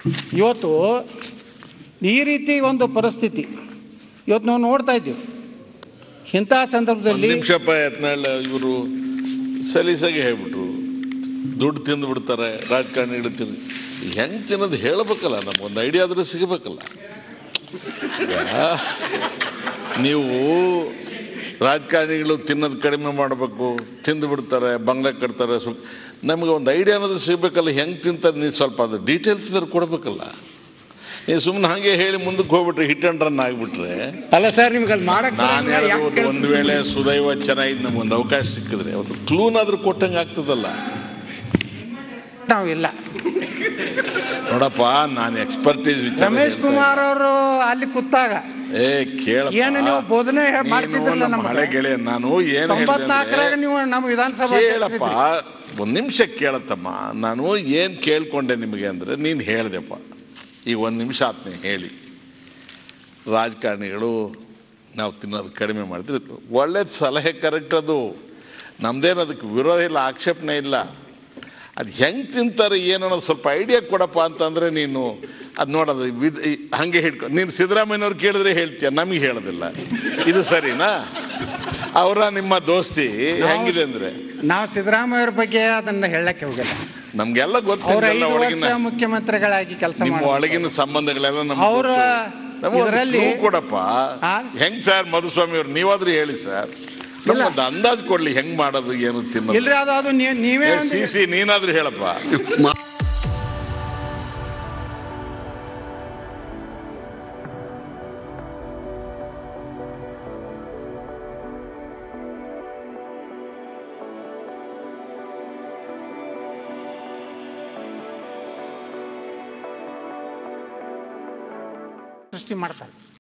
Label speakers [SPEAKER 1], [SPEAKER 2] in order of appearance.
[SPEAKER 1] ಇವತ್ತು ಈ ರೀತಿ ಒಂದು ಪರಿಸ್ಥಿತಿ ಇವತ್ತು ನಾವು ನೋಡ್ತಾ ಇದ್ದೀವಿ ಇಂಥ
[SPEAKER 2] ಒಂದು
[SPEAKER 1] ಸಂದರ್ಭದಲ್ಲಿ
[SPEAKER 2] ನಿಮಿಷಪ್ಪ ಯತ್ನಾಳ್ ಇವರು ಸಲೀಸಾಗಿ ಹೇಳ್ಬಿಟ್ರು ದುಡ್ಡು ತಿಂದು ಬಿಡ್ತಾರೆ ರಾಜಕಾರಣಿಗಳು ತಿಂದು ಹೆಂಗೆ ತಿನ್ನೋದು ಹೇಳ್ಬೇಕಲ್ಲ ನಮ್ಗೊಂದು ಐಡಿಯಾ ಆದ್ರೆ ಸಿಗಬೇಕಲ್ಲ ಯಾ- ನೀವು ರಾಜಕಾರಣಿಗಳು ತಿನ್ನೋದು ಕಡಿಮೆ ಮಾಡಬೇಕು ತಿಂದು ಬಿಡ್ತಾರೆ ಬಂಗ್ಲೆ ಕಟ್ತಾರೆ ಸ್ವಲ್ಪ ನಮಗೆ ಒಂದು ಐಡಿಯಾ ಅನ್ನೋದು ಸಿಗಬೇಕಲ್ಲ ಹೆಂಗೆ ತಿಂತಾರೆ ನೀವು ಸ್ವಲ್ಪ ಅದು ಡೀಟೇಲ್ಸ್ ಇದ್ರೆ ಕೊಡಬೇಕಲ್ಲ ನೀವು ಸುಮ್ಮನೆ ಹಾಗೆ ಹೇಳಿ ಮುಂದಕ್ಕೆ ಹೋಗ್ಬಿಟ್ರೆ ಹಿಟ್ ಆ್ಯಂಡ್ ರನ್ ಆಗಿಬಿಟ್ರೆ
[SPEAKER 1] ಅಲ್ಲ ಸರ್ ನಿಮ್ಗೆ ಅಲ್ಲಿ ಮಾಡಕ್
[SPEAKER 2] ನಾನು ಹೇಳೋದು ಒಂದು ವೇಳೆ ಸುದೈವ ಚೆನ್ನಾಗಿದ್ದು ನಮ್ಗೊಂದು ಅವಕಾಶ ಸಿಕ್ಕಿದ್ರೆ ಒಂದು ಕ್ಲೂನಾದ್ರೂ ಕೊಟ್ಟಂಗೆ ಆಗ್ತದಲ್ಲ
[SPEAKER 1] ನಾವಿಲ್ಲ
[SPEAKER 2] ನೋಡಪ್ಪ ನಾನು ಎಕ್ಸ್ಪರ್ಟೀಸ್ ವಿಚಾರ
[SPEAKER 1] ರಮೇಶ್
[SPEAKER 2] ಹೇಳ್ತಾ
[SPEAKER 1] ಕುಮಾರ್ ಅವರು ಅಲ್ಲಿ ಕೂತಾಗ
[SPEAKER 2] ಏ ಕೇಳಪ್ಪ
[SPEAKER 1] ಏನು ನೀವು ಬೋಧನೆ ಹೇ-
[SPEAKER 2] ನೀನು
[SPEAKER 1] ಮಾಡ್ತಿದ್ರಲ್ಲ
[SPEAKER 2] ನಮ್ಮ
[SPEAKER 1] ನಮ್ಗೆ?
[SPEAKER 2] ಹಳೆ ಗೆಳೆಯ ನಾನು ಏನು
[SPEAKER 1] ತೊಂಬತ್ನಾಲ್ಕರಾಗ ನೀವು ನಮ್ಮ ವಿಧಾನಸಭಾ
[SPEAKER 2] ಕೇಳಪ್ಪ ಒಂದು ನಿಮಿಷ ಕೇಳತ್ತಮ್ಮ ನಾನು ಏನು ಕೇಳ್ಕೊಂಡೆ ನಿಮಗೆ ಅಂದರೆ ನೀನು ಹೇಳ್ದೆಪ್ಪ ಈಗ ಒಂದು ನಿಮಿಷ ಆತ್ನೇ ಹೇಳಿ ರಾಜಕಾರಣಿಗಳು ನಾವು ತಿನ್ನೋದು ಕಡಿಮೆ ಮಾಡಿದ್ರೆ ಒಳ್ಳೇದು ಸಲಹೆ ಕರೆಕ್ಟ್ ಅದು ನಮ್ದೇನು ಅದಕ್ಕೆ ವಿರೋಧ ಇಲ್ಲ ಆಕ್ಷೇಪಣೆ ಇಲ್ಲ ಅದು ಹೆಂಗೆ ತಿಂತಾರೆ ಏನು ಅನ್ನೋದು ಸ್ವಲ್ಪ ಐಡಿಯಾ ಕೊಡಪ್ಪ ಅಂತಂದರೆ ನೀನು ಅದು ನೋಡೋದು ವಿದ್ ಈ- ಹಂಗೆ ಹಿಡ್ಕೊ ನೀನು ಸಿದ್ದರಾಮಯ್ಯನವ್ರು ಕೇಳಿದ್ರೆ ಹೇಳ್ತೀಯ ನಮಗೆ ಹೇಳೋದಿಲ್ಲ ಇದು ಸರಿನಾ ಅವರ ನಿಮ್ಮ ದೋಸ್ತಿ ಹೆಂಗಿದೆ ಅಂದರೆ
[SPEAKER 1] ನಾವು ಸಿದ್ದರಾಮಯ್ಯ ಅವ್ರ ಬಗ್ಗೆ ಅದನ್ನ ಹೇಳಕ್ಕೆ ಹೋಗಿಲ್ಲ
[SPEAKER 2] ನಮ್ಗೆಲ್ಲ
[SPEAKER 1] ಅವ್ರ
[SPEAKER 2] ಗೊತ್ತಿಲ್ಲ
[SPEAKER 1] ಐದು
[SPEAKER 2] ಒಳಗಿನ
[SPEAKER 1] ವರ್ಷ ಮುಖ್ಯಮಂತ್ರಿಗಳಾಗಿ ಕೆಲಸ
[SPEAKER 2] ನಿಮ್ಮ
[SPEAKER 1] ಮಾಡಿ
[SPEAKER 2] ಒಳಗಿನ ಸಂಬಂಧಗಳೆಲ್ಲ ನಮ್ಗೆ
[SPEAKER 1] ಅವ್ರ
[SPEAKER 2] ಗೊತ್ತು. ನಮ್ಗೆ ಒಂದು
[SPEAKER 1] ಇದ್ರಲ್ಲಿ-
[SPEAKER 2] clue ಕೊಡಪ್ಪ
[SPEAKER 1] ಆ?
[SPEAKER 2] ಹೆಂಗ್ ಸರ್ ಮಧುಸ್ವಾಮಿ ಅವ್ರು ನೀವಾದ್ರೂ ಹೇಳಿ ಸರ್ ನಮ್ಗೊಂದು ಅಂದಾಜು ಕೊಡ್ಲಿ ಹೆಂಗ್ ಮಾಡೋದು ಏನು ತಿನ್ನೋದು
[SPEAKER 1] ಇಲ್ರಿ ಅದು ಅದು ನೀವ್- ನೀವೇ ಒಂದು-
[SPEAKER 2] ಸಿ ಸಿ ನೀನಾದ್ರೂ ಹೇಳಪ್ಪ
[SPEAKER 1] ಸೃಷ್ಟಿ ಮಾಡ್ತಾರೆ